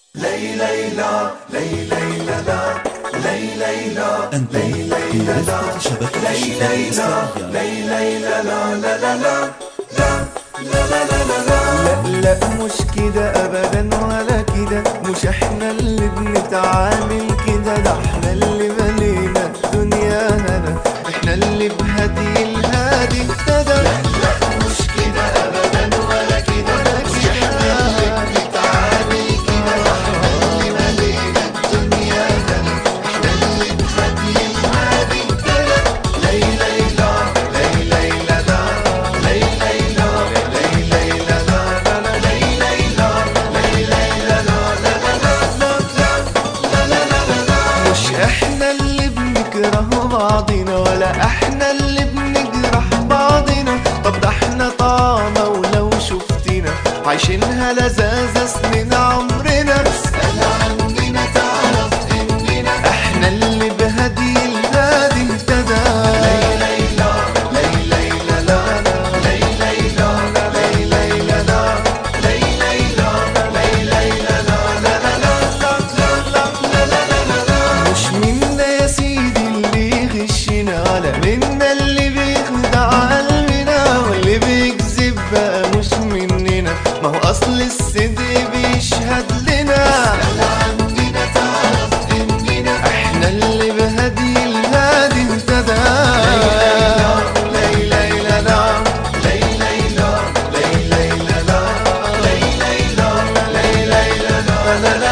لي ليلى لي ليلى لا لي ليلى أنت برفقة شبكة الشباب الإسلامية لي ليلى لا لا لا لا لا لا لا لا لا لا مش كده ابدا ولا كده مش احنا اللي بنتعامل كده ده احنا اللي ملينا الدنيا هنا احنا اللي بهدي الهادي ابتدى لا مش كده ابدا ولا كده مش احنا اللي بنتعامل كده ده احنا اللي ملينا الدنيا هنا احنا اللي بهدي الهادي ابتدى لي ليلى لي ليلى لا لي ليلى لي ليلى لا لا لا لي ليلى لي ليلى لا لا لا لا لا لا لا لا لا مش احنا اللي بنكره بعضنا ولا احنا اللي بنجرح بعضنا طب ده احنا طعمة ولو شفتنا عايشينها لذاذة سنين عمرنا اسأل عننا تعرف اننا احنا اللي بهدي الهادي اهتدى لي ليلى لي ليلى لا لا لي ليلى لي ليلى لا لي ليلى لي ليلى لا لا لا لا لا لا لا لا لا لا مش منا يا سيدي اللي يغشنا ولا منا اللي بيخدع قلبنا واللي بيكذب بقى مش مننا ما هو اصل الصدق بيشهد لنا عندنا تعرف اننا احنا اللي بهدي الهادي اهتدى لي ليلى لا لي ليلى لي ليلى لا لي ليلى لي ليلى لا لا لا